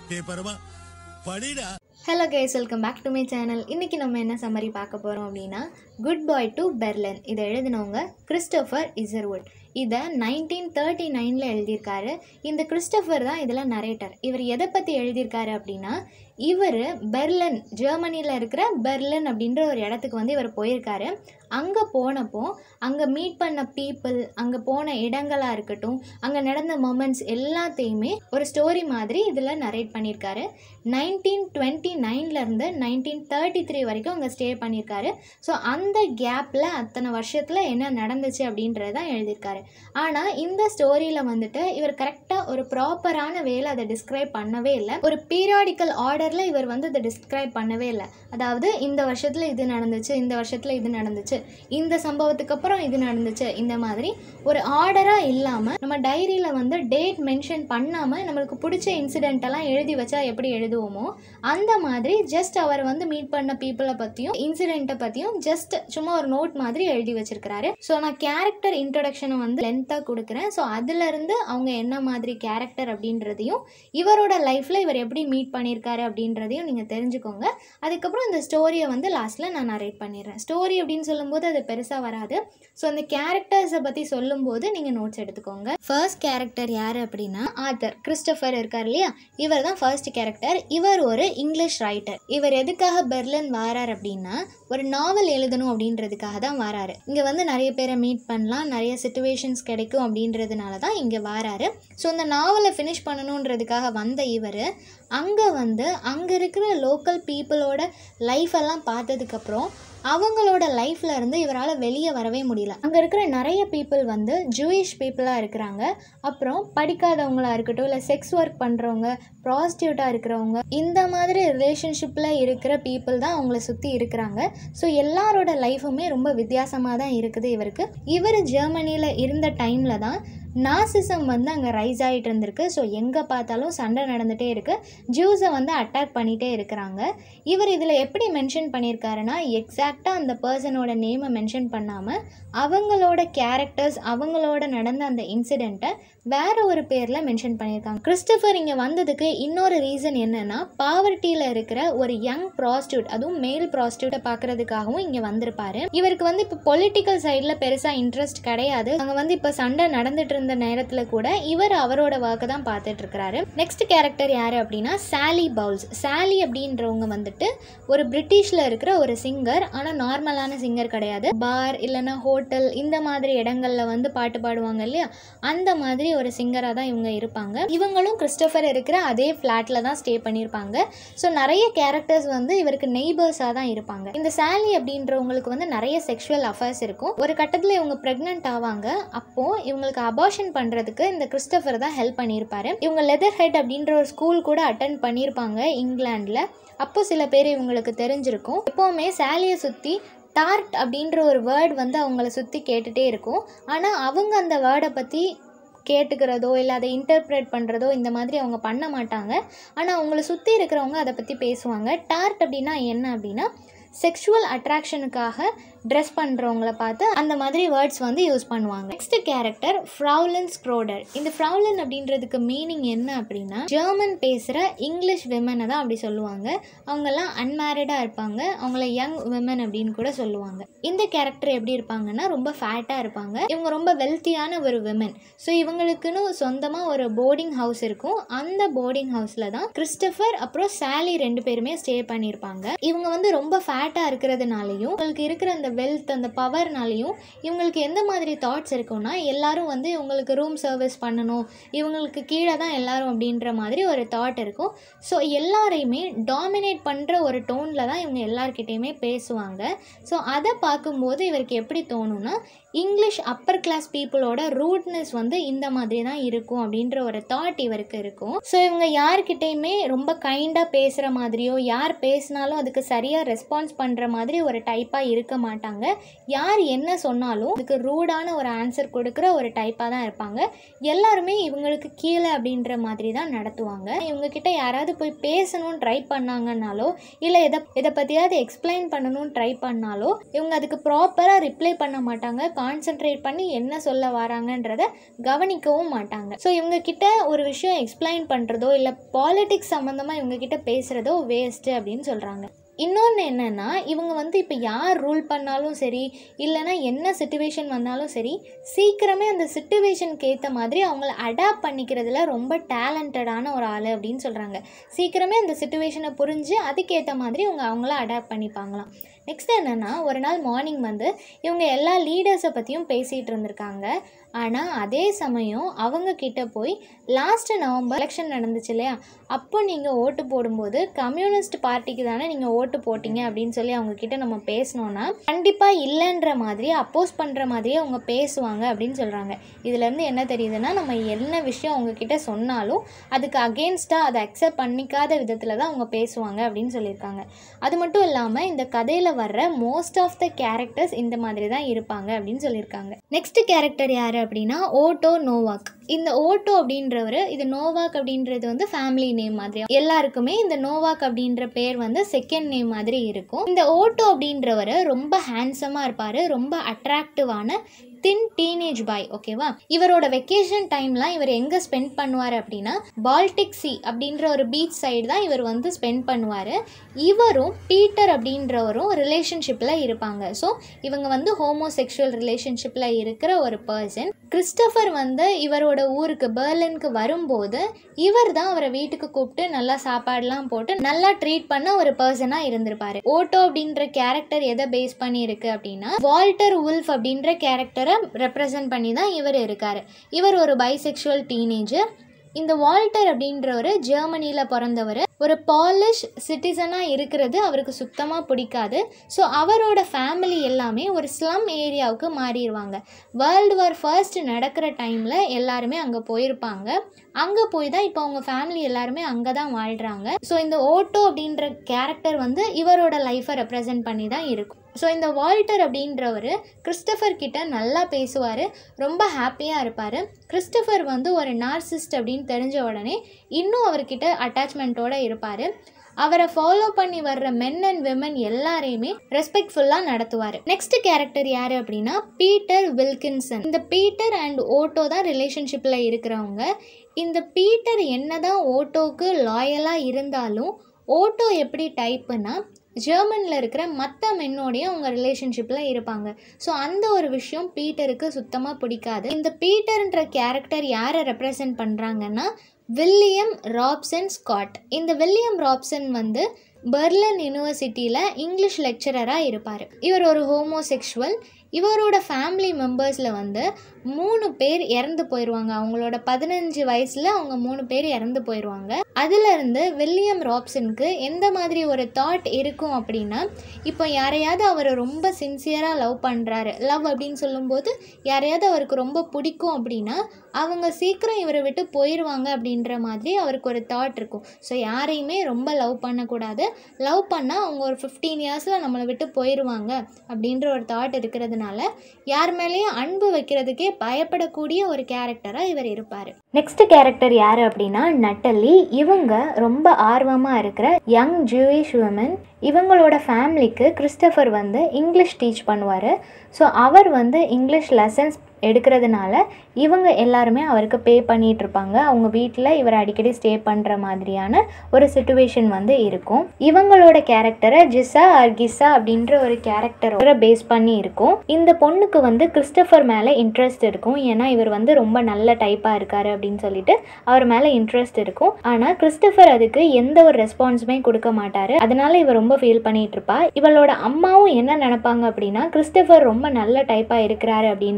டே பரமா படிடா hello guys welcome back to my channel இன்றைக்கி நம்ம என்ன சம்மரி பார்க்க போகிறோம் அப்படின்னா குட் பாய் டு பெர்லின் இதை எழுதினவங்க கிறிஸ்டோஃபர் இசர்வுட் இதை நைன்டீன் தேர்ட்டி நைனில் எழுதியிருக்காரு இந்த கிறிஸ்டோஃபர் தான் இதில் நரேட்டர் இவர் எதை பற்றி எழுதியிருக்காரு அப்படின்னா இவர் பெர்லின் ஜெர்மனியில் இருக்கிற பெர்லின் அப்படின்ற ஒரு இடத்துக்கு வந்து இவர் போயிருக்காரு அங்கே போனப்போ அங்கே மீட் பண்ண பீப்புள் அங்கே போன இடங்களாக இருக்கட்டும் அங்கே நடந்த மொமெண்ட்ஸ் எல்லாத்தையுமே ஒரு ஸ்டோரி மாதிரி இதில் நரேட் பண்ணியிருக்காரு நைன்டீன் டுவெண்ட்டி நைன்லேருந்து நைன்டீன் தேர்ட்டி த்ரீ வரைக்கும் அங்கே ஸ்டே பண்ணியிருக்காரு ஸோ அந்த கேப்பில் அத்தனை வருஷத்தில் என்ன நடந்துச்சு அப்படின்றத தான் எழுதியிருக்காரு ஆனால் இந்த ஸ்டோரியில் வந்துட்டு இவர் கரெக்டாக ஒரு ப்ராப்பரான வேலை அதை டிஸ்கிரைப் பண்ணவே இல்லை ஒரு பீரியாடிக்கல் ஆர்டரில் இவர் வந்து அதை டிஸ்கிரைப் பண்ணவே இல்லை அதாவது இந்த வருஷத்தில் இது நடந்துச்சு இந்த வருஷத்தில் இது நடந்துச்சு இந்த சம்பவத்துக்கு அப்புறம் இது நடந்துச்சு இந்த மாதிரி ஒரு ஆர்டராக இல்லாமல் நம்ம டைரியில் வந்து டேட் மென்ஷன் பண்ணாமல் நம்மளுக்கு பிடிச்ச இன்சிடென்ட் எல்லாம் எழுதி வச்சா எப்படி எழுதுவோமோ அந்த மாதிரி ஜஸ்ட் அவர் வந்து மீட் பண்ண பீப்புளை பற்றியும் இன்சிடெண்ட்டை பற்றியும் ஜஸ்ட் சும்மா ஒரு நோட் மாதிரி எழுதி வச்சிருக்கிறாரு ஸோ நான் கேரக்டர் இன்ட்ரொடக்ஷனை வந்து லென்த்தாக கொடுக்குறேன் ஸோ அதுலேருந்து அவங்க என்ன மாதிரி கேரக்டர் அப்படின்றதையும் இவரோட லைஃப்பில் இவர் எப்படி மீட் பண்ணியிருக்காரு அப்படின்றதையும் நீங்கள் தெரிஞ்சுக்கோங்க அதுக்கப்புறம் இந்த ஸ்டோரியை வந்து லாஸ்ட்டில் நான் நரேட் பண்ணிடுறேன் ஸ்டோரி அப்படின்னு சொல்லும்போது அது பெருசாக வராது ஸோ அந்த கேரக்டர்ஸை பற்றி சொல்லும்போது நீங்கள் நோட்ஸ் எடுத்துக்கோங்க ஃபர்ஸ்ட் கேரக்டர் யார் அப்படின்னா ஆத்தர் கிறிஸ்டோஃபர் இருக்கார் இல்லையா இவர் தான் ஃபர்ஸ்ட் கேரக்டர் இவர் ஒரு இங்கிலீஷ் ரைட்டர் இவர் எதுக்காக பெர்லின் வாரார் அப்படின்னா ஒரு நாவல் எழுதணும் அப்படின்றதுக்காக தான் வராரு இங்கே வந்து நிறைய பேரை மீட் பண்ணலாம் நிறைய சுச்சுவேஷன்ஸ் கிடைக்கும் அப்படின்றதுனால தான் இங்கே வராரு ஸோ அந்த நாவலை ஃபினிஷ் பண்ணணுன்றதுக்காக வந்த இவர் அங்கே வந்து அங்கே இருக்கிற லோக்கல் பீப்புளோட லைஃப் எல்லாம் பார்த்ததுக்கப்புறம் அவங்களோட லைஃப்ல இருந்து இவரால் வெளியே வரவே முடியல அங்கே இருக்கிற நிறைய பீப்புள் வந்து ஜூயிஷ் பீப்புளாக இருக்கிறாங்க அப்புறம் படிக்காதவங்களா இருக்கட்டும் இல்லை செக்ஸ் ஒர்க் பண்ணுறவங்க ப்ராஸ்டியூட்டாக இருக்கிறவங்க இந்த மாதிரி ரிலேஷன்ஷிப்பில் இருக்கிற பீப்புள் தான் அவங்கள சுற்றி இருக்கிறாங்க ஸோ எல்லாரோட லைஃபுமே ரொம்ப வித்தியாசமாக தான் இருக்குது இவருக்கு இவர் ஜெர்மனியில் இருந்த டைமில் தான் நாசிசம் வந்து அங்கே ரைஸ் ஆகிட்டு இருந்திருக்கு ஸோ எங்கே பார்த்தாலும் சண்டை நடந்துகிட்டே இருக்குது ஜூஸை வந்து அட்டாக் பண்ணிகிட்டே இருக்கிறாங்க இவர் இதில் எப்படி மென்ஷன் பண்ணியிருக்காருன்னா எக்ஸாக்டாக அந்த பர்சனோட நேமை மென்ஷன் பண்ணாமல் அவங்களோட கேரக்டர்ஸ் அவங்களோட நடந்த அந்த இன்சிடெண்ட்டை வேற ஒரு பேரில் மென்ஷன் பண்ணியிருக்காங்க கிறிஸ்டபர் இங்கே வந்ததுக்கு இன்னொரு ரீசன் என்னென்னா பாவர்ட்டியில் இருக்கிற ஒரு யங் ப்ராஸ்டியூட் அதுவும் மேல் ப்ராஸ்டியூட்டை பார்க்கறதுக்காகவும் இங்கே வந்திருப்பாரு இவருக்கு வந்து இப்போ பொலிட்டிக்கல் சைடில் பெருசாக இன்ட்ரெஸ்ட் கிடையாது அங்கே வந்து இப்போ சண்டை நடந்துட்டு இருந்த நேரத்தில் கூட இவர் அவரோட ஒர்க்கை தான் பார்த்துட்டு இருக்கிறாரு நெக்ஸ்ட் கேரக்டர் யார் அப்படின்னா சாலி பவுல்ஸ் சாலி அப்படின்றவங்க வந்துட்டு ஒரு பிரிட்டிஷில் இருக்கிற ஒரு சிங்கர் ஆனால் நார்மலான சிங்கர் கிடையாது பார் இல்லைன்னா ஹோட்டல் இந்த மாதிரி இடங்கள்ல வந்து பாட்டு பாடுவாங்க இல்லையா அந்த மாதிரி ஒரு சிங்கராக தான் இவங்க இருப்பாங்க இவங்களும் கிறிஸ்டோஃபர் இருக்கிற அதே ஃப்ளாட்டில் தான் ஸ்டே பண்ணியிருப்பாங்க ஸோ நிறைய கேரக்டர்ஸ் வந்து இவருக்கு நெய்பர்ஸாக தான் இருப்பாங்க இந்த சாலி அப்படின்றவங்களுக்கு வந்து நிறைய செக்ஷுவல் அஃபேர்ஸ் இருக்கும் ஒரு கட்டத்தில் இவங்க ப்ரெக்னென்ட் ஆவாங்க அப்போது இவங்களுக்கு அபார்ஷன் பண்ணுறதுக்கு இந்த கிறிஸ்டோஃபர் தான் ஹெல்ப் பண்ணியிருப்பாரு இவங்க லெதர் ஹெட் அப்படின்ற ஒரு ஸ்கூல் கூட அட்டன் பண்ணியிருப்பாங்க இங்கிலாண்டில் அப்போ சில பேர் இவங்களுக்கு தெரிஞ்சிருக்கும் எப்போவுமே சாலியை சுற்றி டார்ட் அப்படின்ற ஒரு வேர்ட் வந்து அவங்கள சுற்றி கேட்டுகிட்டே இருக்கும் ஆனால் அவங்க அந்த வேர்டை பற்றி கேட்டுக்கிறதோ இல்லை அதை இன்டர்ப்ரேட் பண்ணுறதோ இந்த மாதிரி அவங்க பண்ண மாட்டாங்க ஆனால் அவங்கள சுற்றி இருக்கிறவங்க அதை பற்றி பேசுவாங்க டார்ட் அப்படின்னா என்ன அப்படின்னா செக்ஷுவல் அட்ராக்ஷனுக்காக ட்ரெஸ் பண்ணுறவங்கள பார்த்து அந்த மாதிரி வேர்ட்ஸ் வந்து யூஸ் பண்ணுவாங்க நெக்ஸ்ட் கேரக்டர் ஃப்ரௌலன் ஸ்க்ரோடர் இந்த ஃப்ரௌலன் அப்படின்றதுக்கு மீனிங் என்ன அப்படின்னா ஜெர்மன் பேசுகிற இங்கிலீஷ் விமனை தான் அப்படி சொல்லுவாங்க அவங்கெல்லாம் அன்மேரிடாக இருப்பாங்க அவங்கள யங் விமன் அப்படின்னு கூட சொல்லுவாங்க இந்த கேரக்டர் எப்படி இருப்பாங்கன்னா ரொம்ப ஃபேட்டாக இருப்பாங்க இவங்க ரொம்ப வெல்த்தியான ஒரு விமன் ஸோ இவங்களுக்குன்னு சொந்தமாக ஒரு போர்டிங் ஹவுஸ் இருக்கும் அந்த போர்டிங் ஹவுஸில் தான் கிறிஸ்டபர் அப்புறம் சாலி ரெண்டு பேருமே ஸ்டே பண்ணியிருப்பாங்க இவங்க வந்து ரொம்ப ஃபேட்டாக இருக்கிறதுனாலையும் உங்களுக்கு இருக்கிற அந்த வெல்த் அந்த பவர்னாலையும் இவங்களுக்கு எந்த மாதிரி தாட்ஸ் இருக்கும்னா எல்லாரும் வந்து இவங்களுக்கு ரூம் சர்வீஸ் பண்ணணும் இவங்களுக்கு கீழே தான் எல்லாரும் அப்படின்ற மாதிரி ஒரு தாட் இருக்கும் ஸோ எல்லாரையுமே டாமினேட் பண்ணுற ஒரு டோனில் தான் இவங்க எல்லார்கிட்டேயுமே பேசுவாங்க ஸோ அதை பார்க்கும்போது இவருக்கு எப்படி தோணும்னா இங்கிலீஷ் அப்பர் கிளாஸ் பீப்புளோட ரூட்னஸ் வந்து இந்த மாதிரி தான் இருக்கும் அப்படின்ற ஒரு தாட் இவருக்கு இருக்கும் ஸோ இவங்க யார்கிட்டயுமே ரொம்ப கைண்டாக பேசுகிற மாதிரியோ யார் பேசினாலும் அதுக்கு சரியாக ரெஸ்பான்ஸ் பண்ணுற மாதிரி ஒரு டைப்பாக இருக்க மாட்டாங்க மாட்டாங்க யார் என்ன சொன்னாலும் அதுக்கு ரூடான ஒரு ஆன்சர் கொடுக்குற ஒரு டைப்பாக தான் இருப்பாங்க எல்லாருமே இவங்களுக்கு கீழே அப்படின்ற மாதிரி தான் நடத்துவாங்க இவங்க கிட்ட யாராவது போய் பேசணும்னு ட்ரை பண்ணாங்கன்னாலோ இல்லை எதை இதை பற்றியாவது எக்ஸ்பிளைன் பண்ணணும்னு ட்ரை பண்ணாலோ இவங்க அதுக்கு ப்ராப்பராக ரிப்ளை பண்ண மாட்டாங்க கான்சென்ட்ரேட் பண்ணி என்ன சொல்ல வராங்கன்றத கவனிக்கவும் மாட்டாங்க ஸோ இவங்க கிட்ட ஒரு விஷயம் எக்ஸ்பிளைன் பண்ணுறதோ இல்லை பாலிடிக்ஸ் சம்மந்தமாக இவங்க கிட்ட பேசுகிறதோ வேஸ்ட்டு அப்படின்னு சொல்கிறாங்க இன்னொன்று என்னென்னா இவங்க வந்து இப்போ யார் ரூல் பண்ணாலும் சரி இல்லைன்னா என்ன சுச்சுவேஷன் வந்தாலும் சரி சீக்கிரமே அந்த சுச்சுவேஷனுக்கு ஏற்ற மாதிரி அவங்கள அடாப்ட் பண்ணிக்கிறதுல ரொம்ப டேலண்டடான ஒரு ஆள் அப்படின்னு சொல்கிறாங்க சீக்கிரமே அந்த சுச்சுவேஷனை புரிஞ்சு அதுக்கேற்ற மாதிரி இவங்க அவங்கள அடாப்ட் பண்ணிப்பாங்களாம் நெக்ஸ்ட் என்னென்னா ஒரு நாள் மார்னிங் வந்து இவங்க எல்லா லீடர்ஸை பற்றியும் பேசிகிட்டு இருந்திருக்காங்க ஆனால் அதே சமயம் அவங்க கிட்ட போய் லாஸ்ட் நவம்பர் எலெக்ஷன் நடந்துச்சு இல்லையா அப்போ நீங்கள் ஓட்டு போடும்போது கம்யூனிஸ்ட் பார்ட்டிக்கு தானே நீங்கள் ஓட்டு போட்டீங்க அப்படின்னு சொல்லி அவங்க கிட்ட நம்ம பேசினோன்னா கண்டிப்பாக இல்லைன்ற மாதிரி அப்போஸ் பண்ணுற மாதிரியே அவங்க பேசுவாங்க அப்படின்னு சொல்கிறாங்க இதுலேருந்து என்ன தெரியுதுன்னா நம்ம என்ன விஷயம் அவங்க கிட்ட சொன்னாலும் அதுக்கு அகேன்ஸ்டாக அதை அக்செப்ட் பண்ணிக்காத விதத்தில் தான் அவங்க பேசுவாங்க அப்படின்னு சொல்லியிருக்காங்க அது மட்டும் இல்லாமல் இந்த கதையில் வர்ற மோஸ்ட் ஆஃப் த கேரக்டர்ஸ் இந்த மாதிரி தான் இருப்பாங்க அப்படின்னு சொல்லியிருக்காங்க நெக்ஸ்ட் கேரக்டர் யார் அப்படின்னா ஓட்டோ நோவாக் இந்த ஓட்டோ அப்படின்றவர் இது நோவாக் அப்படின்றது வந்து ஃபேமிலி நேம் மாதிரி எல்லாருக்குமே இந்த நோவாக் அப்படின்ற பேர் வந்து செகண்ட் நேம் மாதிரி இருக்கும் இந்த ஓட்டோ அப்படின்றவர் ரொம்ப ஹேண்ட்ஸமாக இருப்பார் ரொம்ப அட்ராக்டிவான தின் டீனேஜ் பாய் ஓகேவா இவரோட வெக்கேஷன் டைம்லாம் இவர் எங்கே ஸ்பெண்ட் பண்ணுவார் அப்படின்னா பால்டிக் சி அப்படின்ற ஒரு பீச் சைடு தான் இவர் வந்து ஸ்பெண்ட் பண்ணுவார் இவரும் பீட்டர் அப்படின்றவரும் ரிலேஷன்ஷிப்பில் இருப்பாங்க ஸோ இவங்க வந்து ஹோமோசெக்ஷுவல் ரிலேஷன்ஷிப்பில் இருக்கிற ஒரு பர்சன் கிறிஸ்டபர் வந்து இவரோட ஊருக்கு பெர்லினுக்கு வரும்போது இவர் தான் அவரை வீட்டுக்கு கூப்பிட்டு நல்லா சாப்பாடுலாம் போட்டு நல்லா ட்ரீட் பண்ண ஒரு பர்சனாக இருந்திருப்பாரு ஓட்டோ அப்படின்ற கேரக்டர் எதை பேஸ் பண்ணி இருக்கு அப்படின்னா வால்டர் உல்ஃப் அப்படின்ற கேரக்டரை ரெப்ரசன்ட் பண்ணி தான் இவர் இருக்காரு இவர் ஒரு பைசெக்ஷுவல் டீனேஜர் இந்த வால்டர் அப்படின்றவர் ஜெர்மனியில் பிறந்தவர் ஒரு பாலிஷ் சிட்டிசனாக இருக்கிறது அவருக்கு சுத்தமாக பிடிக்காது ஸோ அவரோட ஃபேமிலி எல்லாமே ஒரு ஸ்லம் ஏரியாவுக்கு மாறிடுவாங்க வேர்ல்டு வார் ஃபர்ஸ்ட் நடக்கிற டைமில் எல்லாருமே அங்கே போயிருப்பாங்க அங்கே போய் தான் இப்போ அவங்க ஃபேமிலி எல்லாருமே அங்கே தான் வாழ்கிறாங்க ஸோ இந்த ஓட்டோ அப்படின்ற கேரக்டர் வந்து இவரோட லைஃப்பை ரெப்ரசன்ட் பண்ணி தான் இருக்கும் ஸோ இந்த வால்டர் அப்படின்றவர் கிறிஸ்டபர் கிட்ட நல்லா பேசுவார் ரொம்ப ஹாப்பியாக இருப்பார் கிறிஸ்டபர் வந்து ஒரு நார்சிஸ்ட் அப்படின்னு தெரிஞ்ச உடனே இன்னும் அவர்கிட்ட அட்டாச்மெண்ட்டோடு இருப்பார் அவரை ஃபாலோ பண்ணி வர்ற மென் அண்ட் விமன் எல்லாரையுமே ரெஸ்பெக்ட்ஃபுல்லாக நடத்துவார் நெக்ஸ்ட் கேரக்டர் யார் அப்படின்னா பீட்டர் வில்கின்சன் இந்த பீட்டர் அண்ட் ஓட்டோ தான் ரிலேஷன்ஷிப்பில் இருக்கிறவங்க இந்த பீட்டர் என்னதான் ஓட்டோவுக்கு லாயலாக இருந்தாலும் ஓட்டோ எப்படி டைப்புனா ஜெர்மனில் இருக்கிற மற்ற மென்னோடையும் அவங்க ரிலேஷன்ஷிப்பில் இருப்பாங்க ஸோ அந்த ஒரு விஷயம் பீட்டருக்கு சுத்தமாக பிடிக்காது இந்த பீட்டர்ன்ற கேரக்டர் யாரை ரெப்ரசன்ட் பண்ணுறாங்கன்னா வில்லியம் ராப்சன் ஸ்காட் இந்த வில்லியம் ராப்சன் வந்து பெர்லின் யூனிவர்சிட்டியில் இங்கிலீஷ் லெக்சரராக இருப்பார் இவர் ஒரு ஹோமோசெக்ஷுவல் இவரோட ஃபேமிலி மெம்பர்ஸில் வந்து மூணு பேர் இறந்து போயிடுவாங்க அவங்களோட பதினஞ்சு வயசில் அவங்க மூணு பேர் இறந்து போயிடுவாங்க அதுலேருந்து வில்லியம் ராப்சனுக்கு எந்த மாதிரி ஒரு தாட் இருக்கும் அப்படின்னா இப்போ யாரையாவது அவரை ரொம்ப சின்சியராக லவ் பண்ணுறாரு லவ் அப்படின்னு சொல்லும்போது யாரையாவது அவருக்கு ரொம்ப பிடிக்கும் அப்படின்னா அவங்க சீக்கிரம் இவரை விட்டு போயிடுவாங்க அப்படின்ற மாதிரி அவருக்கு ஒரு தாட் இருக்கும் ஸோ யாரையுமே ரொம்ப லவ் பண்ணக்கூடாது லவ் பண்ணால் அவங்க ஒரு ஃபிஃப்டீன் இயர்ஸில் நம்மளை விட்டு போயிடுவாங்க அப்படின்ற ஒரு தாட் இருக்கிறதுனால யார் மேலேயும் அன்பு வைக்கிறதுக்கே பயப்படக்கூடிய ஒரு கேரக்டராக இவர் இருப்பார் நெக்ஸ்ட் கேரக்டர் யார் அப்படின்னா நட்டலி இவங்க ரொம்ப ஆர்வமாக இருக்கிற யங் ஜூயிஷ் உமன் இவங்களோட ஃபேமிலிக்கு கிறிஸ்டபர் வந்து இங்கிலீஷ் டீச் பண்ணுவார் ஸோ அவர் வந்து இங்கிலீஷ் லெசன்ஸ் எடுக்கிறதுனால இவங்க எல்லாருமே அவருக்கு பே பண்ணிட்டு இருப்பாங்க அவங்க வீட்டில் இவர் அடிக்கடி ஸ்டே பண்ணுற மாதிரியான ஒரு சுச்சுவேஷன் வந்து இருக்கும் இவங்களோட கேரக்டரை ஜிசா ஆர் கிசா அப்படின்ற ஒரு கேரக்டரோட பேஸ் பண்ணி இருக்கும் இந்த பொண்ணுக்கு வந்து கிறிஸ்டபர் மேலே இன்ட்ரெஸ்ட் இருக்கும் ஏன்னா இவர் வந்து ரொம்ப நல்ல டைப்பாக இருக்காரு அப்படின்னு சொல்லிட்டு அவர் மேலே இன்ட்ரெஸ்ட் இருக்கும் ஆனால் கிறிஸ்டபர் அதுக்கு எந்த ஒரு ரெஸ்பான்ஸுமே கொடுக்க மாட்டாரு அதனால இவர் ரொம்ப ஃபீல் பண்ணிட்டு இருப்பா இவளோட அம்மாவும் என்ன நினைப்பாங்க அப்படின்னா கிறிஸ்டபர் ரொம்ப நல்ல டைப்பாக இருக்கிறாரு அப்படின்றதுனால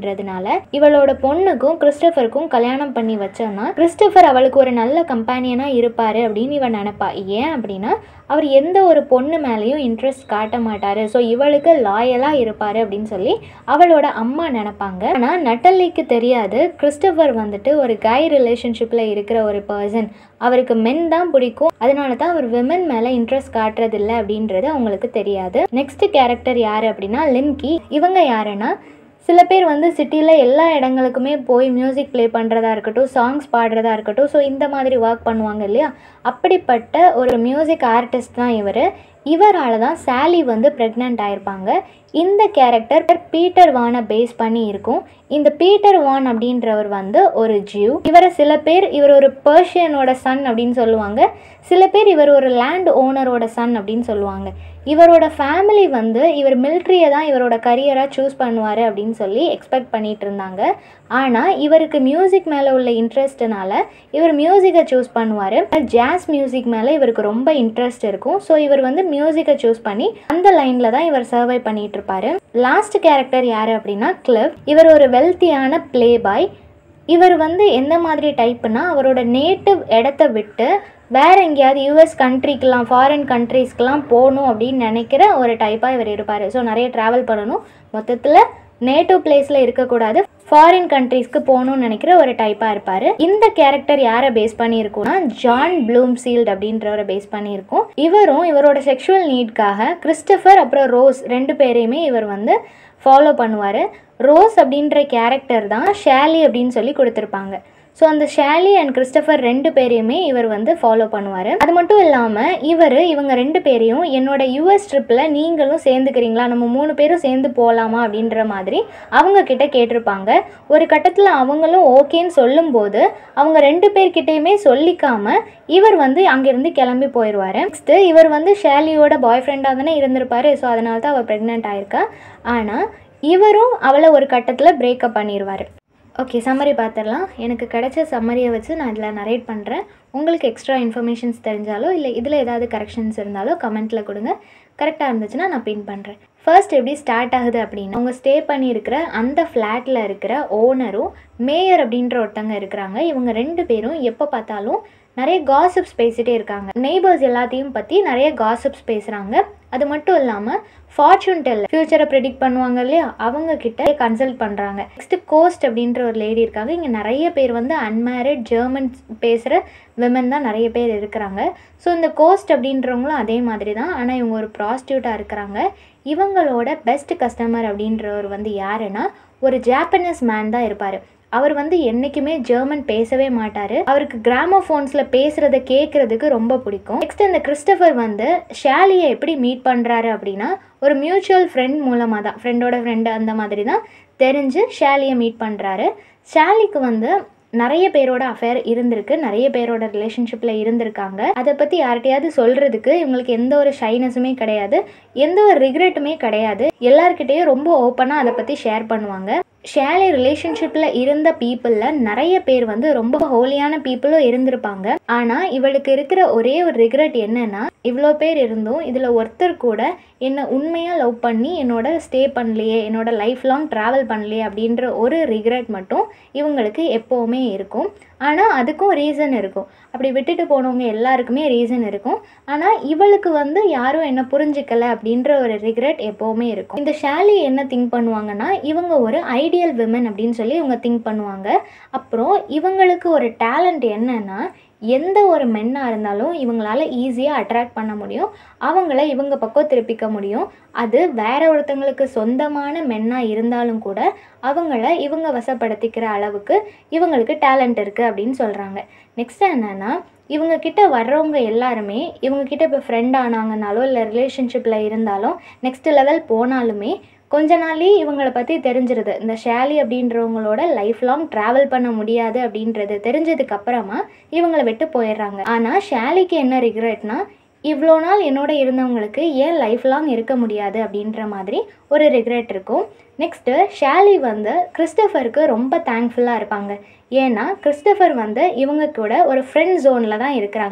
இவளோட பொண்ணுக்கும் கிறிஸ்டோஃபருக்கும் கல்யாணம் பண்ணி வச்சோன்னா கிறிஸ்டோஃபர் அவளுக்கு ஒரு நல்ல கம்பேனியனாக இருப்பார் அப்படின்னு இவன் நினைப்பா ஏன் அப்படின்னா அவர் எந்த ஒரு பொண்ணு மேலேயும் இன்ட்ரெஸ்ட் காட்ட மாட்டார் ஸோ இவளுக்கு லாயலாக இருப்பார் அப்படின்னு சொல்லி அவளோட அம்மா நினைப்பாங்க ஆனால் நட்டல்லிக்கு தெரியாது கிறிஸ்டோஃபர் வந்துட்டு ஒரு கை ரிலேஷன்ஷிப்பில் இருக்கிற ஒரு பர்சன் அவருக்கு மென் தான் பிடிக்கும் அதனால தான் அவர் விமன் மேலே இன்ட்ரெஸ்ட் காட்டுறதில்ல அப்படின்றது அவங்களுக்கு தெரியாது நெக்ஸ்ட் கேரக்டர் யார் அப்படின்னா லிம்கி இவங்க யாருன்னா சில பேர் வந்து சிட்டியில் எல்லா இடங்களுக்குமே போய் மியூசிக் ப்ளே பண்ணுறதா இருக்கட்டும் சாங்ஸ் பாடுறதா இருக்கட்டும் ஸோ இந்த மாதிரி ஒர்க் பண்ணுவாங்க இல்லையா அப்படிப்பட்ட ஒரு மியூசிக் ஆர்டிஸ்ட் தான் இவர் இவரால் தான் சாலி வந்து ப்ரெக்னென்ட் ஆயிருப்பாங்க இந்த கேரக்டர் பீட்டர் வானை பேஸ் பண்ணி இருக்கும் இந்த பீட்டர் வான் அப்படின்றவர் வந்து ஒரு ஜியூ இவரை சில பேர் இவர் ஒரு பர்ஷியனோட சன் அப்படின்னு சொல்லுவாங்க சில பேர் இவர் ஒரு லேண்ட் ஓனரோட சன் அப்படின்னு சொல்லுவாங்க இவரோட ஃபேமிலி வந்து இவர் மிலிட்ரியை தான் இவரோட கரியராக சூஸ் பண்ணுவார் அப்படின்னு சொல்லி எக்ஸ்பெக்ட் பண்ணிட்டு இருந்தாங்க ஆனால் இவருக்கு மியூசிக் மேலே உள்ள இன்ட்ரெஸ்ட்னால இவர் மியூசிக்கை சூஸ் பண்ணுவார் ஜாஸ் மியூசிக் மேலே இவருக்கு ரொம்ப இன்ட்ரெஸ்ட் இருக்கும் ஸோ இவர் வந்து மியூசிக்கை சூஸ் பண்ணி அந்த லைனில் தான் இவர் சர்வை பண்ணிட்டு இருப்பாரு லாஸ்ட் கேரக்டர் யார் அப்படின்னா கிளிவ் இவர் ஒரு வெல்த்தியான ப்ளே பாய் இவர் வந்து எந்த மாதிரி டைப்புனா அவரோட நேட்டிவ் இடத்த விட்டு வேற எங்கேயாவது யூஎஸ் கண்ட்ரிக்கெலாம் ஃபாரின் கண்ட்ரீஸ்க்கெலாம் போகணும் அப்படின்னு நினைக்கிற ஒரு டைப்பாக இவர் இருப்பார் ஸோ நிறைய ட்ராவல் பண்ணணும் மொத்தத்தில் நேட்டிவ் பிளேஸில் இருக்கக்கூடாது ஃபாரின் கண்ட்ரீஸ்க்கு போகணும்னு நினைக்கிற ஒரு டைப்பாக இருப்பார் இந்த கேரக்டர் யாரை பேஸ் பண்ணியிருக்கும்னா ஜான் ப்ளூம் சீல்ட் அப்படின்றவரை பேஸ் பண்ணியிருக்கோம் இவரும் இவரோட செக்ஷுவல் நீட்காக கிறிஸ்டபர் அப்புறம் ரோஸ் ரெண்டு பேரையுமே இவர் வந்து ஃபாலோ பண்ணுவார் ரோஸ் அப்படின்ற கேரக்டர் தான் ஷேலி அப்படின்னு சொல்லி கொடுத்துருப்பாங்க ஸோ அந்த ஷேலி அண்ட் கிறிஸ்டபர் ரெண்டு பேரையுமே இவர் வந்து ஃபாலோ பண்ணுவார் அது மட்டும் இல்லாமல் இவர் இவங்க ரெண்டு பேரையும் என்னோட யூஎஸ் ட்ரிப்பில் நீங்களும் சேர்ந்துக்கிறீங்களா நம்ம மூணு பேரும் சேர்ந்து போகலாமா அப்படின்ற மாதிரி அவங்க கிட்ட கேட்டிருப்பாங்க ஒரு கட்டத்தில் அவங்களும் ஓகேன்னு சொல்லும்போது அவங்க ரெண்டு பேர்கிட்டயுமே சொல்லிக்காம இவர் வந்து அங்கேருந்து கிளம்பி போயிடுவார் நெக்ஸ்ட்டு இவர் வந்து ஷேலியோட பாய் ஃப்ரெண்டாக தானே இருந்திருப்பாரு ஸோ அதனால தான் அவள் ப்ரெக்னென்ட் ஆயிருக்கா ஆனால் இவரும் அவளை ஒரு கட்டத்தில் பிரேக்கப் பண்ணிடுவார் ஓகே சம்மரி பார்த்துடலாம் எனக்கு கிடைச்ச சம்மரியை வச்சு நான் இதில் நரேட் பண்ணுறேன் உங்களுக்கு எக்ஸ்ட்ரா இன்ஃபர்மேஷன்ஸ் தெரிஞ்சாலோ இல்லை இதில் ஏதாவது கரெக்ஷன்ஸ் இருந்தாலோ கமெண்ட்டில் கொடுங்க கரெக்டாக இருந்துச்சுன்னா நான் பின் பண்ணுறேன் ஃபர்ஸ்ட் எப்படி ஸ்டார்ட் ஆகுது அப்படின்னா அவங்க ஸ்டே பண்ணியிருக்கிற அந்த ஃப்ளாட்டில் இருக்கிற ஓனரும் மேயர் அப்படின்ற ஒருத்தங்க இருக்கிறாங்க இவங்க ரெண்டு பேரும் எப்போ பார்த்தாலும் நிறைய காசிப்ஸ் பேசிகிட்டே இருக்காங்க நெய்பர்ஸ் எல்லாத்தையும் பற்றி நிறைய காசிப்ஸ் பேசுகிறாங்க அது மட்டும் இல்லாமல் ஃபார்ச்சூன் டெல் ஃப்யூச்சரை ப்ரிடிக்ட் பண்ணுவாங்க இல்லையா அவங்க கிட்ட கன்சல்ட் பண்ணுறாங்க நெக்ஸ்ட் கோஸ்ட் அப்படின்ற ஒரு லேடி இருக்காங்க இங்கே நிறைய பேர் வந்து அன்மேரிட் ஜெர்மன் பேசுகிற விமன் தான் நிறைய பேர் இருக்கிறாங்க ஸோ இந்த கோஸ்ட் அப்படின்றவங்களும் அதே மாதிரி தான் ஆனால் இவங்க ஒரு ப்ராஸ்டியூட்டாக இருக்கிறாங்க இவங்களோட பெஸ்ட் கஸ்டமர் அப்படின்றவர் வந்து யாருன்னா ஒரு ஜாப்பனீஸ் மேன் தான் இருப்பார் அவர் வந்து என்றைக்குமே ஜெர்மன் பேசவே மாட்டார் அவருக்கு கிராமோஃபோன்ஸில் பேசுகிறத கேட்குறதுக்கு ரொம்ப பிடிக்கும் நெக்ஸ்ட் இந்த கிறிஸ்டபர் வந்து ஷாலியை எப்படி மீட் பண்ணுறாரு அப்படின்னா ஒரு மியூச்சுவல் ஃப்ரெண்ட் மூலமாக தான் ஃப்ரெண்டோட ஃப்ரெண்டு அந்த மாதிரி தான் தெரிஞ்சு ஷாலியை மீட் பண்ணுறாரு ஷாலிக்கு வந்து நிறைய பேரோட அஃபேர் இருந்திருக்கு நிறைய பேரோட ரிலேஷன்ஷிப்பில் இருந்திருக்காங்க அதை பற்றி யார்கிட்டயாவது சொல்கிறதுக்கு இவங்களுக்கு எந்த ஒரு ஷைனஸுமே கிடையாது எந்த ஒரு ரிக்ரெட்டுமே கிடையாது எல்லார்கிட்டேயும் ரொம்ப ஓப்பனாக அதை பற்றி ஷேர் பண்ணுவாங்க ஷேலி ரிலேஷன்ஷிப்பில் இருந்த பீப்புளில் நிறைய பேர் வந்து ரொம்ப ஹோலியான பீப்புளும் இருந்திருப்பாங்க ஆனால் இவளுக்கு இருக்கிற ஒரே ஒரு ரிக்ரெட் என்னன்னா இவ்வளோ பேர் இருந்தும் இதில் ஒருத்தர் கூட என்னை உண்மையாக லவ் பண்ணி என்னோட ஸ்டே பண்ணலையே என்னோட லைஃப் லாங் ட்ராவல் பண்ணலையே அப்படின்ற ஒரு ரிக்ரெட் மட்டும் இவங்களுக்கு எப்போவுமே இருக்கும் ஆனால் அதுக்கும் ரீசன் இருக்கும் அப்படி விட்டுட்டு போனவங்க எல்லாருக்குமே ரீசன் இருக்கும் ஆனால் இவளுக்கு வந்து யாரும் என்ன புரிஞ்சுக்கல அப்படின்ற ஒரு ரிக்ரெட் எப்போவுமே இருக்கும் இந்த ஷாலி என்ன திங்க் பண்ணுவாங்கன்னா இவங்க ஒரு ஐடியல் விமன் அப்படின்னு சொல்லி இவங்க திங்க் பண்ணுவாங்க அப்புறம் இவங்களுக்கு ஒரு டேலண்ட் என்னன்னா எந்த ஒரு மென்னாக இருந்தாலும் இவங்களால ஈஸியாக அட்ராக்ட் பண்ண முடியும் அவங்கள இவங்க பக்கம் திருப்பிக்க முடியும் அது வேற ஒருத்தங்களுக்கு சொந்தமான மென்னாக இருந்தாலும் கூட அவங்கள இவங்க வசப்படுத்திக்கிற அளவுக்கு இவங்களுக்கு டேலண்ட் இருக்குது அப்படின்னு சொல்கிறாங்க நெக்ஸ்ட் என்னென்னா இவங்க கிட்ட வர்றவங்க எல்லாருமே இவங்க கிட்ட இப்போ ஃப்ரெண்ட் ஆனாங்கனாலோ இல்லை ரிலேஷன்ஷிப்பில் இருந்தாலும் நெக்ஸ்ட் லெவல் போனாலுமே கொஞ்ச நாள்லயே இவங்களை பற்றி தெரிஞ்சிருது இந்த ஷாலி அப்படின்றவங்களோட லைஃப் லாங் ட்ராவல் பண்ண முடியாது அப்படின்றது தெரிஞ்சதுக்கு அப்புறமா இவங்களை விட்டு போயிடுறாங்க ஆனால் ஷாலிக்கு என்ன ரிக்ரெட்னா இவ்வளோ நாள் என்னோட இருந்தவங்களுக்கு ஏன் லைஃப் லாங் இருக்க முடியாது அப்படின்ற மாதிரி ஒரு ரிக்ரெட் இருக்கும் நெக்ஸ்ட்டு ஷாலி வந்து கிறிஸ்டஃபருக்கு ரொம்ப தேங்க்ஃபுல்லாக இருப்பாங்க ஏன்னா கிறிஸ்டஃபர் வந்து இவங்க கூட ஒரு ஃப்ரெண்ட் ஜோனில் தான் இருக்கிறாங்க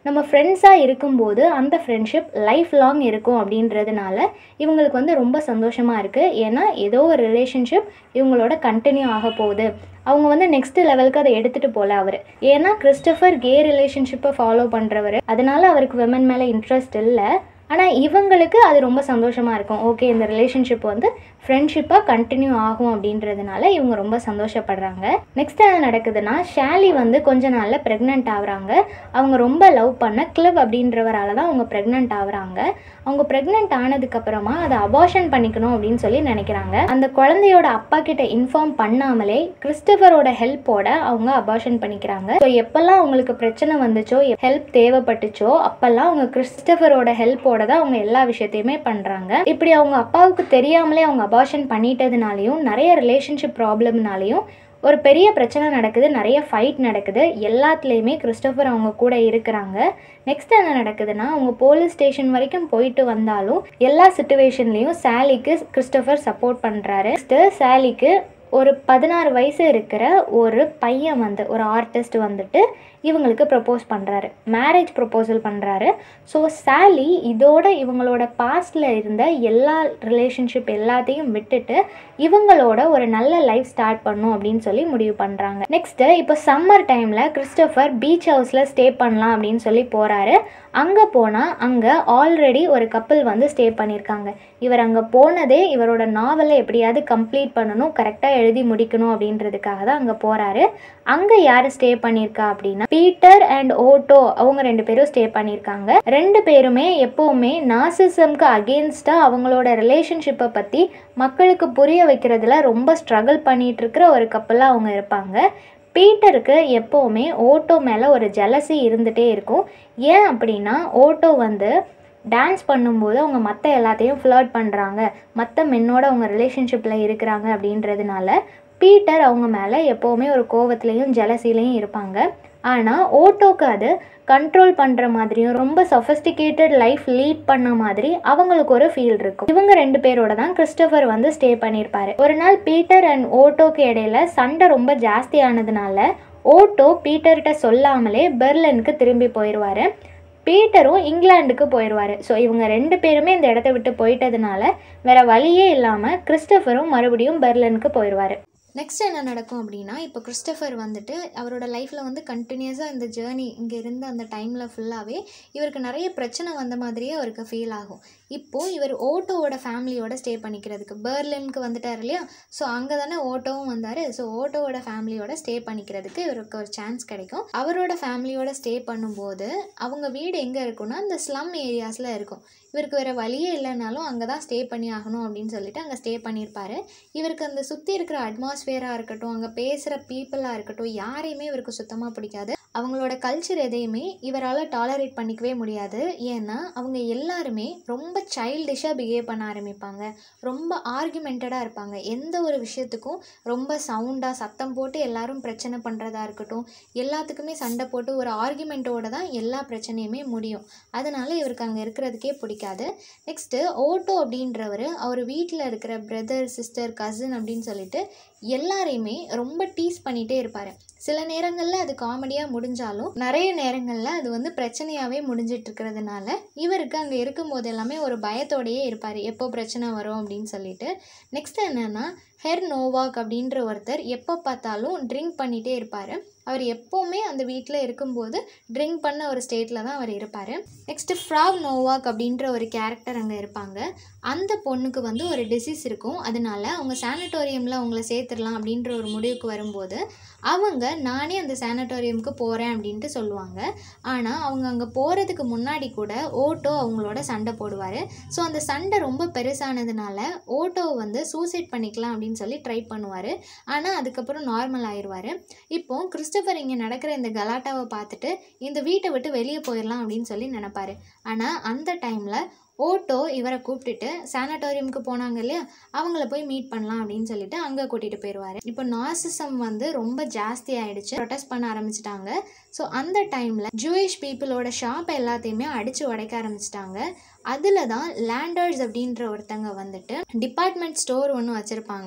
நம்ம ஃப்ரெண்ட்ஸாக இருக்கும்போது அந்த ஃப்ரெண்ட்ஷிப் லைஃப் லாங் இருக்கும் அப்படின்றதுனால இவங்களுக்கு வந்து ரொம்ப சந்தோஷமாக இருக்குது ஏன்னா ஏதோ ஒரு ரிலேஷன்ஷிப் இவங்களோட கண்டினியூ ஆக போகுது அவங்க வந்து நெக்ஸ்ட் லெவலுக்கு அதை எடுத்துகிட்டு போகல அவர் ஏன்னா கிறிஸ்டபர் கே ரிலேஷன்ஷிப்பை ஃபாலோ பண்ணுறவர் அதனால அவருக்கு விமன் மேலே இன்ட்ரெஸ்ட் இல்லை ஆனால் இவங்களுக்கு அது ரொம்ப சந்தோஷமாக இருக்கும் ஓகே இந்த ரிலேஷன்ஷிப் வந்து ஃப்ரெண்ட்ஷிப்பாக கண்டினியூ ஆகும் அப்படின்றதுனால இவங்க ரொம்ப சந்தோஷப்படுறாங்க நெக்ஸ்ட் என்ன நடக்குதுன்னா ஷாலி வந்து கொஞ்ச நாளில் ப்ரெக்னென்ட் ஆகுறாங்க அவங்க ரொம்ப லவ் பண்ண கிளிவ் அப்படின்றவரால தான் அவங்க ப்ரெக்னென்ட் ஆகுறாங்க அவங்க ப்ரெக்னென்ட் ஆனதுக்கப்புறமா அதை அபார்ஷன் பண்ணிக்கணும் அப்படின்னு சொல்லி நினைக்கிறாங்க அந்த குழந்தையோட அப்பா கிட்ட இன்ஃபார்ம் பண்ணாமலே கிறிஸ்டபரோட ஹெல்ப்போட அவங்க அபார்ஷன் பண்ணிக்கிறாங்க ஸோ எப்பெல்லாம் அவங்களுக்கு பிரச்சனை வந்துச்சோ ஹெல்ப் தேவைப்பட்டுச்சோ அப்பெல்லாம் அவங்க கிறிஸ்டபரோட ஹெல்ப்போட தான் அவங்க எல்லா விஷயத்தையுமே பண்ணுறாங்க இப்படி அவங்க அப்பாவுக்கு தெரியாமலே அவங்க அபார்ஷன் பண்ணிட்டதுனாலையும் நிறைய ரிலேஷன்ஷிப் ப்ராப்ளம்னாலையும் ஒரு பெரிய பிரச்சனை நடக்குது நிறைய ஃபைட் நடக்குது எல்லாத்துலேயுமே கிறிஸ்டோஃபர் அவங்க கூட இருக்கிறாங்க நெக்ஸ்ட் என்ன நடக்குதுன்னா அவங்க போலீஸ் ஸ்டேஷன் வரைக்கும் போயிட்டு வந்தாலும் எல்லா சுச்சுவேஷன்லேயும் சாலிக்கு கிறிஸ்டோஃபர் சப்போர்ட் பண்ணுறாரு நெக்ஸ்ட்டு சாலிக்கு ஒரு பதினாறு வயசு இருக்கிற ஒரு பையன் வந்து ஒரு ஆர்டிஸ்ட் வந்துட்டு இவங்களுக்கு ப்ரப்போஸ் பண்ணுறாரு மேரேஜ் ப்ரப்போசல் பண்ணுறாரு ஸோ சாலி இதோட இவங்களோட பாஸ்டில் இருந்த எல்லா ரிலேஷன்ஷிப் எல்லாத்தையும் விட்டுட்டு இவங்களோட ஒரு நல்ல லைஃப் ஸ்டார்ட் பண்ணும் அப்படின்னு சொல்லி முடிவு பண்ணுறாங்க நெக்ஸ்ட்டு இப்போ சம்மர் டைமில் கிறிஸ்டோஃபர் பீச் ஹவுஸில் ஸ்டே பண்ணலாம் அப்படின்னு சொல்லி போகிறாரு அங்கே போனால் அங்கே ஆல்ரெடி ஒரு கப்பல் வந்து ஸ்டே பண்ணியிருக்காங்க இவர் அங்கே போனதே இவரோட நாவலை எப்படியாவது கம்ப்ளீட் பண்ணணும் கரெக்டாக எழுதி முடிக்கணும் அப்படின்றதுக்காக தான் அங்கே போகிறாரு அங்கே யார் ஸ்டே பண்ணியிருக்கா அப்படின்னா பீட்டர் அண்ட் ஓட்டோ அவங்க ரெண்டு பேரும் ஸ்டே பண்ணியிருக்காங்க ரெண்டு பேருமே எப்போவுமே நாசிசம்க்கு அகேன்ஸ்டாக அவங்களோட ரிலேஷன்ஷிப்பை பற்றி மக்களுக்கு புரிய வைக்கிறதுல ரொம்ப ஸ்ட்ரகிள் பண்ணிட்டு இருக்கிற ஒரு கப்பலாக அவங்க இருப்பாங்க பீட்டருக்கு எப்போவுமே ஓட்டோ மேலே ஒரு ஜலசி இருந்துகிட்டே இருக்கும் ஏன் அப்படின்னா ஓட்டோ வந்து டான்ஸ் பண்ணும்போது அவங்க மற்ற எல்லாத்தையும் ஃப்ளர்ட் பண்ணுறாங்க மற்ற மென்னோட அவங்க ரிலேஷன்ஷிப்பில் இருக்கிறாங்க அப்படின்றதுனால பீட்டர் அவங்க மேலே எப்போவுமே ஒரு கோவத்துலேயும் ஜலசிலையும் இருப்பாங்க ஆனால் ஓட்டோக்கு அது கண்ட்ரோல் பண்ணுற மாதிரியும் ரொம்ப சொஃபஸ்டிகேட்டட் லைஃப் லீட் பண்ண மாதிரி அவங்களுக்கு ஒரு ஃபீல் இருக்கும் இவங்க ரெண்டு பேரோட தான் கிறிஸ்டோஃபர் வந்து ஸ்டே பண்ணியிருப்பாரு ஒரு நாள் பீட்டர் அண்ட் ஓட்டோக்கு இடையில சண்டை ரொம்ப ஜாஸ்தி ஆனதுனால ஓட்டோ பீட்டர்கிட்ட சொல்லாமலே பெர்லினுக்கு திரும்பி போயிடுவார் பீட்டரும் இங்கிலாந்துக்கு போயிடுவார் ஸோ இவங்க ரெண்டு பேருமே இந்த இடத்த விட்டு போயிட்டதுனால வேற வழியே இல்லாமல் கிறிஸ்டோஃபரும் மறுபடியும் பெர்லினுக்கு போயிடுவார் நெக்ஸ்ட் என்ன நடக்கும் அப்படின்னா இப்போ கிறிஸ்டபர் வந்துட்டு அவரோட லைஃப்பில் வந்து கண்டினியூஸாக இந்த ஜேர்னி இங்கே இருந்த அந்த டைமில் ஃபுல்லாகவே இவருக்கு நிறைய பிரச்சனை வந்த மாதிரியே அவருக்கு ஃபீல் ஆகும் இப்போது இவர் ஓட்டோவோட ஃபேமிலியோட ஸ்டே பண்ணிக்கிறதுக்கு பெர்லினுக்கு வந்துட்டார் இல்லையா ஸோ அங்கே தானே ஓட்டோவும் வந்தார் ஸோ ஓட்டோவோட ஃபேமிலியோட ஸ்டே பண்ணிக்கிறதுக்கு இவருக்கு ஒரு சான்ஸ் கிடைக்கும் அவரோட ஃபேமிலியோட ஸ்டே பண்ணும்போது அவங்க வீடு எங்கே இருக்கும்னா இந்த ஸ்லம் ஏரியாஸில் இருக்கும் இவருக்கு வேறு வழியே இல்லைனாலும் அங்கே தான் ஸ்டே பண்ணி ஆகணும் அப்படின்னு சொல்லிட்டு அங்கே ஸ்டே பண்ணியிருப்பாரு இவருக்கு அந்த சுற்றி இருக்கிற அட்மாஸ்ஃபியராக இருக்கட்டும் அங்கே பேசுகிற பீப்புளாக இருக்கட்டும் யாரையுமே இவருக்கு சுத்தமாக பிடிக்காது அவங்களோட கல்ச்சர் எதையுமே இவரால் டாலரேட் பண்ணிக்கவே முடியாது ஏன்னா அவங்க எல்லாருமே ரொம்ப சைல்டிஷாக பிஹேவ் பண்ண ஆரம்பிப்பாங்க ரொம்ப ஆர்குமெண்டடாக இருப்பாங்க எந்த ஒரு விஷயத்துக்கும் ரொம்ப சவுண்டாக சத்தம் போட்டு எல்லாரும் பிரச்சனை பண்ணுறதா இருக்கட்டும் எல்லாத்துக்குமே சண்டை போட்டு ஒரு ஆர்குமெண்ட்டோட தான் எல்லா பிரச்சனையுமே முடியும் அதனால இவருக்கு அங்கே இருக்கிறதுக்கே பிடிக்காது நெக்ஸ்ட்டு ஓட்டோ அப்படின்றவர் அவர் வீட்டில் இருக்கிற பிரதர் சிஸ்டர் கசின் அப்படின்னு சொல்லிட்டு எல்லாரையுமே ரொம்ப டீஸ் பண்ணிகிட்டே இருப்பார் சில நேரங்களில் அது காமெடியாக முடிஞ்சாலும் நிறைய நேரங்களில் அது வந்து பிரச்சனையாகவே முடிஞ்சிட்டு இருக்கிறதுனால இவருக்கு அங்கே இருக்கும்போது எல்லாமே ஒரு பயத்தோடையே இருப்பார் எப்போ பிரச்சனை வரும் அப்படின்னு சொல்லிட்டு நெக்ஸ்ட் என்னென்னா ஹெர் நோவாக் அப்படின்ற ஒருத்தர் எப்போ பார்த்தாலும் ட்ரிங்க் பண்ணிகிட்டே இருப்பார் அவர் எப்போவுமே அந்த வீட்டில் இருக்கும்போது ட்ரிங்க் பண்ண ஒரு ஸ்டேட்டில் தான் அவர் இருப்பார் நெக்ஸ்ட்டு ஃப்ராக் நோவாக் அப்படின்ற ஒரு கேரக்டர் அங்கே இருப்பாங்க அந்த பொண்ணுக்கு வந்து ஒரு டிசீஸ் இருக்கும் அதனால அவங்க சானட்டோரியமில் அவங்கள சேர்த்துடலாம் அப்படின்ற ஒரு முடிவுக்கு வரும்போது அவங்க நானே அந்த சானட்டோரியமுக்கு போகிறேன் அப்படின்ட்டு சொல்லுவாங்க ஆனால் அவங்க அங்கே போகிறதுக்கு முன்னாடி கூட ஓட்டோ அவங்களோட சண்டை போடுவார் ஸோ அந்த சண்டை ரொம்ப பெருசானதுனால ஓட்டோ வந்து சூசைட் பண்ணிக்கலாம் அப்படின்னு சொல்லி ட்ரை பண்ணுவார் ஆனால் அதுக்கப்புறம் நார்மல் ஆயிடுவார் இப்போ கிறிஸ்டபர் இங்கே நடக்கிற இந்த கலாட்டாவை பார்த்துட்டு இந்த வீட்டை விட்டு வெளியே போயிடலாம் அப்படின்னு சொல்லி நினைப்பாரு ஆனால் அந்த டைமில் ஓட்டோ இவரை கூப்பிட்டுட்டு சானட்டோரியமுக்கு போனாங்க இல்லையா அவங்கள போய் மீட் பண்ணலாம் அப்படின்னு சொல்லிட்டு அங்கே கூட்டிகிட்டு போயிடுவார் இப்போ நாசிசம் வந்து ரொம்ப ஜாஸ்தி ஆயிடுச்சு ப்ரொடெஸ்ட் பண்ண ஆரம்பிச்சிட்டாங்க ஸோ அந்த டைமில் ஜூயிஷ் பீப்புளோட ஷாப் எல்லாத்தையுமே அடித்து உடைக்க ஆரம்பிச்சிட்டாங்க அதில் தான் லேண்டர்ஸ் அப்படின்ற ஒருத்தங்க வந்துட்டு டிபார்ட்மெண்ட் ஸ்டோர் ஒன்று வச்சுருப்பாங்க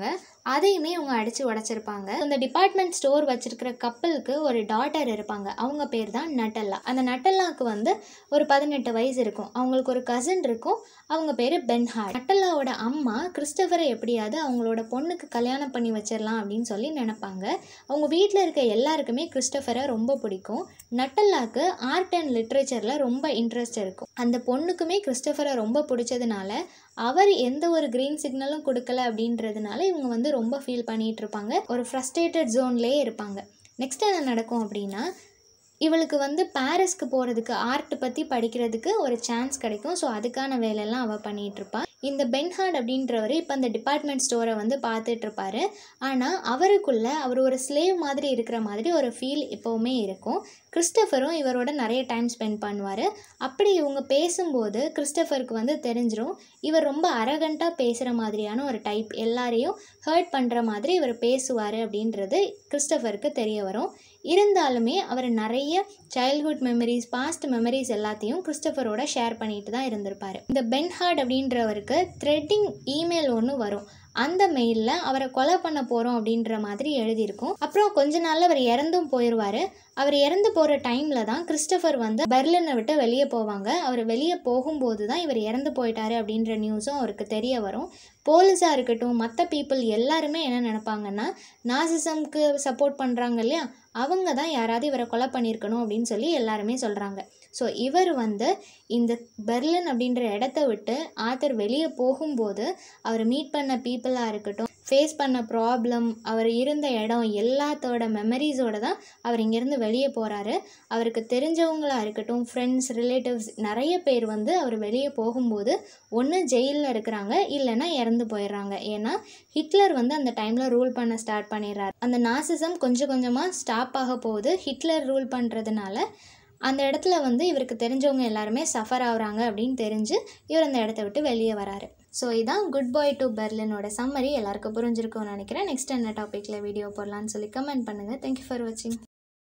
அதையுமே இவங்க அடித்து உடச்சிருப்பாங்க அந்த டிபார்ட்மெண்ட் ஸ்டோர் வச்சிருக்கிற கப்பலுக்கு ஒரு டாட்டர் இருப்பாங்க அவங்க பேர் தான் நட்டல்லா அந்த நட்டல்லாவுக்கு வந்து ஒரு பதினெட்டு வயசு இருக்கும் அவங்களுக்கு ஒரு கசின் இருக்கும் அவங்க பேர் பென்ஹார்ட் நட்டல்லாவோட அம்மா கிறிஸ்டபரை எப்படியாவது அவங்களோட பொண்ணுக்கு கல்யாணம் பண்ணி வச்சிடலாம் அப்படின்னு சொல்லி நினைப்பாங்க அவங்க வீட்டில் இருக்க எல்லாருக்குமே கிறிஸ்டபரை ரொம்ப பிடிக்கும் நட்டல்லாக்கு ஆர்ட் அண்ட் லிட்ரேச்சரில் ரொம்ப இன்ட்ரெஸ்ட் இருக்கும் அந்த பொண்ணுக்குமே கிறிஸ்டபரை ரொம்ப பிடிச்சதுனால அவர் எந்த ஒரு க்ரீன் சிக்னலும் கொடுக்கல அப்படின்றதுனால இவங்க வந்து ரொம்ப ஃபீல் பண்ணிகிட்டு இருப்பாங்க ஒரு ஃப்ரஸ்ட்ரேட்டட் ஜோன்லேயே இருப்பாங்க நெக்ஸ்ட் என்ன நடக்கும் அப்படின்னா இவளுக்கு வந்து பாரிஸ்க்கு போகிறதுக்கு ஆர்ட் பற்றி படிக்கிறதுக்கு ஒரு சான்ஸ் கிடைக்கும் ஸோ அதுக்கான வேலையெல்லாம் அவள் பண்ணிகிட்டு இருப்பா இந்த பென்ஹார்ட் அப்படின்றவர் இப்போ அந்த டிபார்ட்மெண்ட் ஸ்டோரை வந்து பார்த்துட்டு இருப்பாரு ஆனால் அவருக்குள்ள அவர் ஒரு ஸ்லேவ் மாதிரி இருக்கிற மாதிரி ஒரு ஃபீல் எப்போவுமே இருக்கும் கிறிஸ்டஃபரும் இவரோட நிறைய டைம் ஸ்பெண்ட் பண்ணுவார் அப்படி இவங்க பேசும்போது கிறிஸ்டஃபருக்கு வந்து தெரிஞ்சிரும் இவர் ரொம்ப அரகண்ட்டாக பேசுகிற மாதிரியான ஒரு டைப் எல்லாரையும் ஹர்ட் பண்ணுற மாதிரி இவர் பேசுவார் அப்படின்றது கிறிஸ்டஃபருக்கு தெரிய வரும் இருந்தாலுமே அவர் நிறைய சைல்ட்ஹுட் மெமரிஸ் பாஸ்ட் மெமரிஸ் எல்லாத்தையும் கிறிஸ்டஃபரோட ஷேர் பண்ணிட்டு தான் இருந்திருப்பார் இந்த பென்ஹார்ட் அப்படின்றவருக்கு த்ரெட்டிங் இமெயில் ஒன்று வரும் அந்த மெயிலில் அவரை கொலை பண்ண போகிறோம் அப்படின்ற மாதிரி எழுதியிருக்கும் அப்புறம் கொஞ்ச நாளில் அவர் இறந்தும் போயிடுவார் அவர் இறந்து போகிற டைமில் தான் கிறிஸ்டபர் வந்து பெர்லினை விட்டு வெளியே போவாங்க அவர் வெளியே போகும்போது தான் இவர் இறந்து போயிட்டாரு அப்படின்ற நியூஸும் அவருக்கு தெரிய வரும் போலீஸாக இருக்கட்டும் மற்ற பீப்புள் எல்லாருமே என்ன நினைப்பாங்கன்னா நாசிசம்க்கு சப்போர்ட் பண்ணுறாங்க இல்லையா அவங்க தான் யாராவது இவரை கொலை பண்ணியிருக்கணும் அப்படின்னு சொல்லி எல்லாருமே சொல்கிறாங்க ஸோ இவர் வந்து இந்த பெர்லின் அப்படின்ற இடத்த விட்டு ஆத்தர் வெளியே போகும்போது அவர் மீட் பண்ண பீப்புளாக இருக்கட்டும் ஃபேஸ் பண்ண ப்ராப்ளம் அவர் இருந்த இடம் எல்லாத்தோட மெமரிஸோட தான் அவர் இங்கேருந்து வெளியே போகிறாரு அவருக்கு தெரிஞ்சவங்களாக இருக்கட்டும் ஃப்ரெண்ட்ஸ் ரிலேட்டிவ்ஸ் நிறைய பேர் வந்து அவர் வெளியே போகும்போது ஒன்று ஜெயிலில் இருக்கிறாங்க இல்லைன்னா இறந்து போயிடுறாங்க ஏன்னா ஹிட்லர் வந்து அந்த டைமில் ரூல் பண்ண ஸ்டார்ட் பண்ணிடுறாரு அந்த நாசிசம் கொஞ்சம் கொஞ்சமாக ஸ்டாப் ஆக போகுது ஹிட்லர் ரூல் பண்ணுறதுனால அந்த இடத்துல வந்து இவருக்கு தெரிஞ்சவங்க எல்லாருமே சஃபர் ஆகுறாங்க அப்படின்னு தெரிஞ்சு இவர் அந்த இடத்த விட்டு வெளியே வராரு ஸோ இதான் குட் பாய் டு பெர்லினோட சம்மரி எல்லாருக்கும் புரிஞ்சிருக்கும்னு நினைக்கிறேன் நெக்ஸ்ட் என்ன டாப்பிக்கில் வீடியோ போடலான்னு சொல்லி கமெண்ட் பண்ணுங்கள் தேங்க்யூ ஃபார் வாட்சிங்